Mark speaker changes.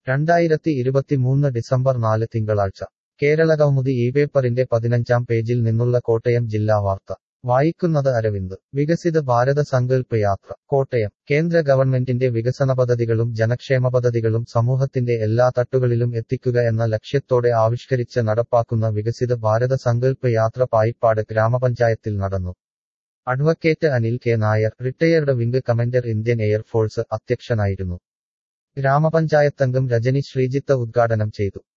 Speaker 1: രണ്ടായിരത്തി ഇരുപത്തിമൂന്ന് ഡിസംബർ നാല് തിങ്കളാഴ്ച കേരള കൗമുദി ഈ പേപ്പറിന്റെ പതിനഞ്ചാം പേജിൽ നിന്നുള്ള കോട്ടയം ജില്ലാ വാർത്ത വായിക്കുന്നത് അരവിന്ദ് വികസിത ഭാരത സങ്കല്പ് യാത്ര കോട്ടയം കേന്ദ്ര ഗവൺമെന്റിന്റെ വികസന പദ്ധതികളും ജനക്ഷേമ പദ്ധതികളും സമൂഹത്തിന്റെ എല്ലാ തട്ടുകളിലും എത്തിക്കുക എന്ന ലക്ഷ്യത്തോടെ ആവിഷ്കരിച്ച് നടപ്പാക്കുന്ന വികസിത ഭാരത സങ്കല്പ് യാത്ര പായിപ്പാട് ഗ്രാമപഞ്ചായത്തിൽ നടന്നു advocate Anil K Nair retired wing commander Indian air force അധ്യക്ഷനായിരുന്നു ഗ്രാമപഞ്ചായത്തംഗം രജനി ശ്രീജിത്ത് ഉദ്ഘാടനം ചെയ്തു